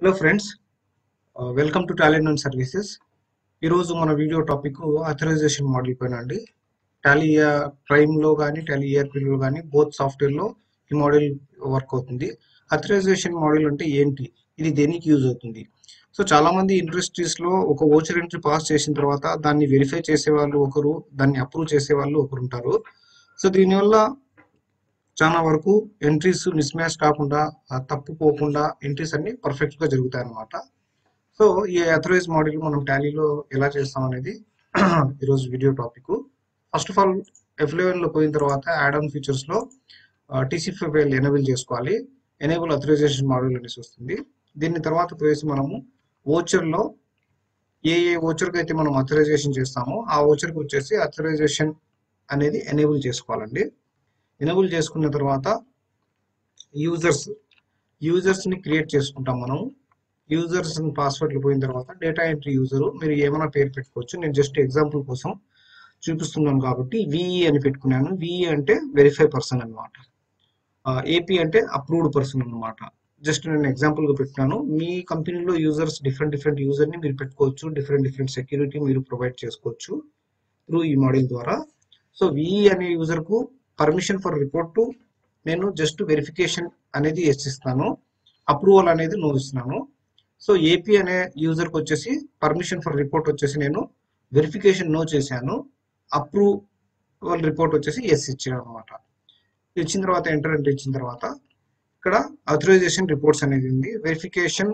hello friends welcome to talent and services ఈరోజు మన video topic authorisation model పైన అండి టాలీ ప్రైమ్లో కానీ టాలీ ఈఆర్పీలో కానీ బోత్ సాఫ్ట్వేర్లో ఈ మోడల్ వర్క్ అవుతుంది అథరైజేషన్ మోడల్ అంటే ఏంటి ఇది దేనికి యూజ్ అవుతుంది సో చాలా మంది ఇండస్ట్రీస్ లో ఒక ఓచర్ ఎంట్రీ పాస్ చేసిన తర్వాత దాన్ని వెరిఫై చేసే వాళ్ళు ఒకరు దాన్ని అప్రూవ్ చేసే వాళ్ళు ఒకరు ఉంటారు సో దీనివల్ల చాలా వరకు ఎంట్రీస్ మిస్ మ్యాచ్ కాకుండా ఆ, తప్పు పోకుండా ఎంట్రీస్ అన్ని పర్ఫెక్ట్ గా జరుగుతాయి అన్నమాట సో ఈ అథరైజ్ మోడల్ మనం టాలీలో ఎలా చేస్తాం అనేది ఈరోజు video topic first of all F లో పోయిన తర్వాత యాడ్ ఆన్ ఫీచర్స్ లో టీసీ ఫైల్ ఎనేబుల్ చేసుకోవాలి ఎనేబుల్ అథరైజేషన్ మోడల్ అనేసి వస్తుంది దీని తర్వాత పోయేసి మనము ఓచర్ లో ఏ ఏ ఓచర్ కి అయితే మనం అథరైజేషన్ చేస్తామో ఆ ఓచర్ కి వచ్చేసి అథరైజేషన్ అనేది ఎనేబుల్ చేసుకోవాలండి ఎనేబుల్ చేసుకున్న తర్వాత యూజర్స్ యూజర్స్ ని క్రియేట్ చేసుకుంటాం మనం యూజర్స్ పాస్వర్డ్లు పోయిన తర్వాత డేటా ఎంట్రీ యూజర్ మీరు ఏమైనా పేరు పెట్టుకోవచ్చు నేను జస్ట్ ఎగ్జాంపుల్ కోసం చూపిస్తున్నాను కాబట్టి విఈ అని పెట్టుకున్నాను విఈ అంటే వెరిఫై పర్సన్ అనమాట ఏపీ అంటే అప్రూవ్డ్ పర్సన్ అన్నమాట జస్ట్ నేను ఎగ్జాంపుల్ గా పెట్టినాను మీ కంపెనీలో యూజర్స్ డిఫరెంట్ డిఫరెంట్ యూజర్ ని మీరు పెట్టుకోవచ్చు డిఫరెంట్ డిఫరెంట్ సెక్యూరిటీ మీరు ప్రొవైడ్ చేసుకోవచ్చు త్రూ ఈ మోడల్ ద్వారా సో విఈ అనే యూజర్ కు పర్మిషన్ ఫర్ రిపోర్ట్ టు నేను జస్ట్ వెరిఫికేషన్ అనేది ఎస్ ఇస్తాను అప్రూవల్ అనేది నో ఇస్తున్నాను సో ఏపీ అనే యూజర్ కి వచ్చేసి పర్మిషన్ ఫర్ రిపోర్ట్ వచ్చేసి నేను వెరిఫికేషన్ నో చేశాను అప్రూవల్ రిపోర్ట్ వచ్చేసి ఎస్ ఇచ్చాను అనమాట ఇచ్చిన తర్వాత ఎంటర్ ఎంటర్ ఇచ్చిన తర్వాత ఇక్కడ అథరైజేషన్ రిపోర్ట్స్ అనేది ఉంది వెరిఫికేషన్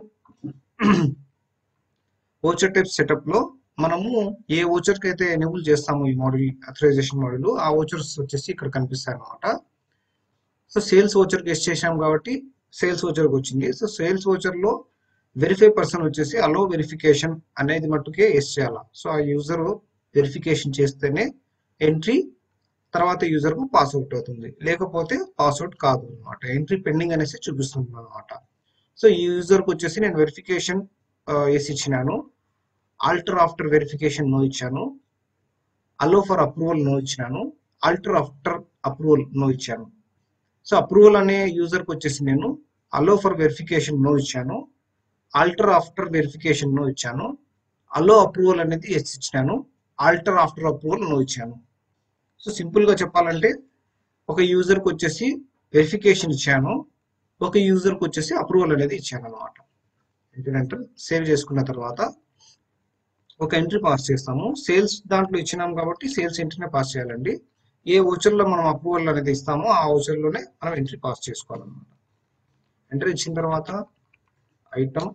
ఓచర్ టైప్ సెటప్ లో మనము ఏ ఓచర్ కి అయితే ఎనేబుల్ చేస్తాము ఈ మోడల్ అథరైజేషన్ మోడల్ ఆ ఓచర్స్ వచ్చేసి ఇక్కడ కనిపిస్తాయి అనమాట సో సేల్స్ ఓచర్ కి ఎస్ చేసాం కాబట్టి సేల్స్ ఓచర్ కి వచ్చింది సో సేల్స్ ఓచర్ లో వెరిఫై పర్సన్ వచ్చేసి అలో వెరిఫికేషన్ అనేది మట్టుకే ఎస్ చేయాలి సో ఆ యూజర్ వెరిఫికేషన్ చేస్తేనే ఎంట్రీ తర్వాత యూజర్ కు పాస్అవుట్ అవుతుంది లేకపోతే పాస్అవుట్ కాదు అనమాట ఎంట్రీ పెండింగ్ అనేసి చూపిస్తుంది అనమాట సో ఈ యూజర్ కి వచ్చేసి నేను వెరిఫికేషన్ ఎస్ ఇచ్చినాను ఆల్టర్ ఆఫ్టర్ వెరిఫికేషన్ నో ఇచ్చాను అలో ఫర్ అప్రూవల్ నో ఇచ్చినాను ఆల్టర్ ఆఫ్టర్ అప్రూవల్ నో ఇచ్చాను సో అప్రూవల్ అనే యూజర్ కి వచ్చేసి నేను అలో ఫర్ వెరిఫికేషన్ నో ఇచ్చాను ఆల్టర్ ఆఫ్టర్ వెరిఫికేషన్ నో ఇచ్చాను అలో అప్రూవల్ అనేది ఎస్ ఇచ్చినాను ఆల్టర్ ఆఫ్టర్ అప్రూవల్ నో ఇచ్చాను సో సింపుల్ గా చెప్పాలంటే ఒక యూజర్ కి వచ్చేసి వెరిఫికేషన్ ఇచ్చాను ఒక యూజర్ కి వచ్చేసి అప్రూవల్ అనేది ఇచ్చాను అనమాట ఏంటంటే సేవ్ చేసుకున్న తర్వాత ఒక ఎంట్రీ పాస్ చేస్తాము సేల్స్ దాంట్లో ఇచ్చినాం కాబట్టి సేల్స్ ఎంట్రీనే పాస్ చేయాలండి ఏ ఓచర్ లో మనం అప్రూవల్ అనేది ఇస్తామో ఆ ఓచర్ లోనే మనం ఎంట్రీ పాస్ చేసుకోవాలన్నమాట ఎంట్రీ ఇచ్చిన తర్వాత item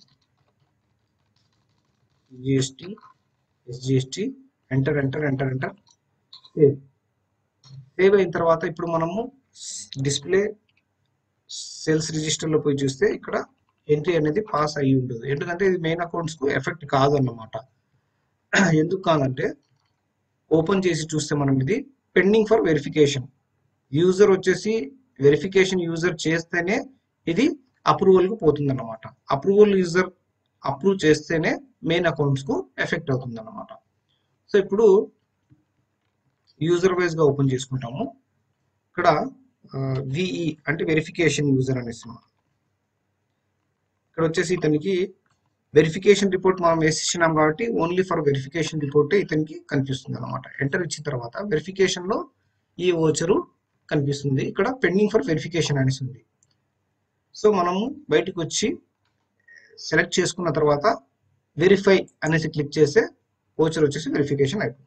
GST SGST enter enter enter enter save save అయిన తర్వాత ఇప్పుడు మనము డిస్ప్లే సేల్స్ రిజిస్టర్ లో పోయి చూస్తే ఇక్కడ ఎంట్రీ అనేది పాస్ అయ్యి ఉండదు ఎందుకంటే ఇది మెయిన్ అకౌంట్స్ కు ఎఫెక్ట్ కాదన్నమాట ఎందుకు కాదంటే ఓపెన్ చేసి చూస్తే మనం ఇది పెండింగ్ ఫర్ వెరిఫికేషన్ యూజర్ వచ్చేసి వెరిఫికేషన్ యూజర్ చేస్తేనే ఇది అప్రూవల్ కు పోతుంది అనమాట అప్రూవల్ యూజర్ అప్రూవ్ చేస్తేనే మెయిన్ అకౌంట్స్ కు ఎఫెక్ట్ అవుతుంది అనమాట సో ఇప్పుడు యూజర్ వైజ్ గా ఓపెన్ చేసుకుంటాము ఇక్కడ విఈ అంటే వెరిఫికేషన్ యూజర్ అనేసి ఇక్కడ వచ్చేసి ఇతనికి వెరిఫికేషన్ రిపోర్ట్ మనం వేసి ఇచ్చినాం కాబట్టి ఓన్లీ ఫర్ వెరిఫికేషన్ రిపోర్ట్ ఇతనికి కనిపిస్తుంది అనమాట ఎంటర్ ఇచ్చిన తర్వాత వెరిఫికేషన్ లో ఈ ఓచరు కనిపిస్తుంది ఇక్కడ పెండింగ్ ఫర్ వెరిఫికేషన్ అనేసి ఉంది సో మనము బయటకు వచ్చి సెలెక్ట్ చేసుకున్న తర్వాత వెరిఫై అనేసి క్లిక్ చేస్తే ఓచర్ వచ్చేసి వెరిఫికేషన్ అయిపోతుంది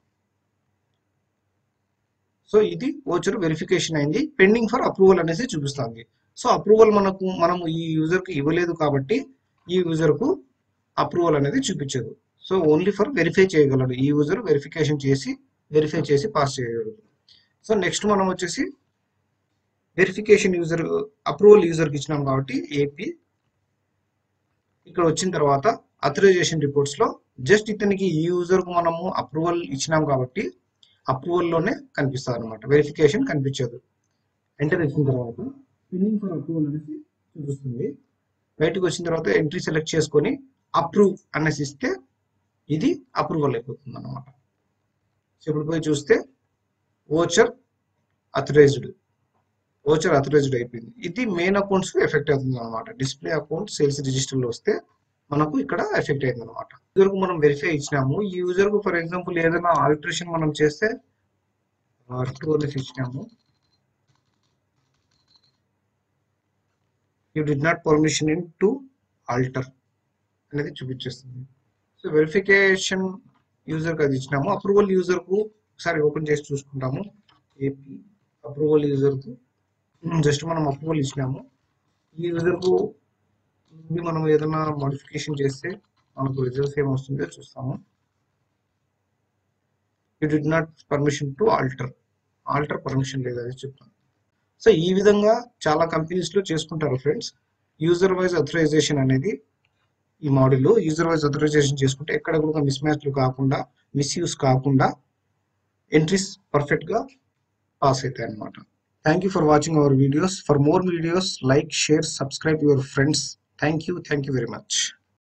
సో ఇది ఓచర్ వెరిఫికేషన్ అయింది పెండింగ్ ఫర్ అప్రూవల్ అనేసి చూపిస్తుంది సో అప్రూవల్ మనకు మనము ఈ యూజర్ కి ఇవ్వలేదు కాబట్టి ఈ యూజర్ కు అప్రూవల్ అనేది చూపించదు సో ఓన్లీ ఫర్ వెరిఫై చేయగలడు ఈ యూజర్ వెరిఫికేషన్ చేసి వెరిఫై చేసి పాస్ చేయగలడు సో నెక్స్ట్ మనం వచ్చేసి వెరిఫికేషన్ యూజర్ అప్రూవల్ యూజర్కి ఇచ్చినాం కాబట్టి ఏపీ ఇక్కడ వచ్చిన తర్వాత అథరైజేషన్ రిపోర్ట్స్ లో జస్ట్ ఇతనికి ఈ యూజర్ కు మనము అప్రూవల్ ఇచ్చినాం కాబట్టి అప్రూవల్ లోనే కనిపిస్తుంది అనమాట వెరిఫికేషన్ కనిపించదు ఎంటర్ ఇచ్చిన తర్వాత పెండింగ్ ఫర్ అప్రూవల్ అనేసి చూపిస్తుంది బయటకు వచ్చిన తర్వాత ఎంట్రీ సెలెక్ట్ చేసుకొని అప్రూవ్ అనేసి ఇస్తే ఇది అప్రూవల్ అయిపోతుంది అనమాట సో ఇప్పుడు పోయి చూస్తే ఓచర్ అథరైజ్డ్ ఓచర్ అథరైజ్డ్ అయిపోయింది ఇది మెయిన్ అకౌంట్స్ ఎఫెక్ట్ అవుతుంది అనమాట డిస్ప్లే అకౌంట్ సేల్స్ రిజిస్టర్ లో వస్తే మనకు ఇక్కడ ఎఫెక్ట్ అయింది అనమాట యూజర్ కు మనం వెరిఫై ఇచ్చినాము ఈ యూజర్ కు ఫర్ ఎగ్జాంపుల్ ఏదైనా ఆల్టరేషన్ మనం చేస్తే టూ అనేసి ఇచ్చినాము you did not permission in to alter అనేది చూపించేస్తుంది సో వెరిఫికేషన్ యూజర్ కి అది ఇచ్చినాము అప్రూవల్ యూజర్ కు ఒకసారి ఓపెన్ చేసి చూసుకుంటాము ఏపీ అప్రూవల్ యూజర్ కు జస్ట్ మనం అప్రూవల్ ఇచ్చినాము ఈ యూజర్ కు ఇది మనం ఏదైనా మోడిఫికేషన్ చేస్తే మనకు రిజల్ట్స్ ఏమొస్తుందో చూస్తాము you did not permission to alter alter permission లేదు అది చెప్తాను సో ఈ విధంగా చాలా కంపెనీస్ లో చేసుకుంటారు ఫ్రెండ్స్ యూజర్ వైజ్ అథరైజేషన్ అనేది ఈ మోడల్లో యూజర్ వైజ్ అథరైజేషన్ చేసుకుంటే ఎక్కడ కూడా మిస్ మ్యాచ్లు కాకుండా మిస్యూస్ కాకుండా ఎంట్రీస్ పర్ఫెక్ట్ గా పాస్ అవుతాయి అన్నమాట thank you for watching our videos for more videos like share subscribe your friends thank you thank you very much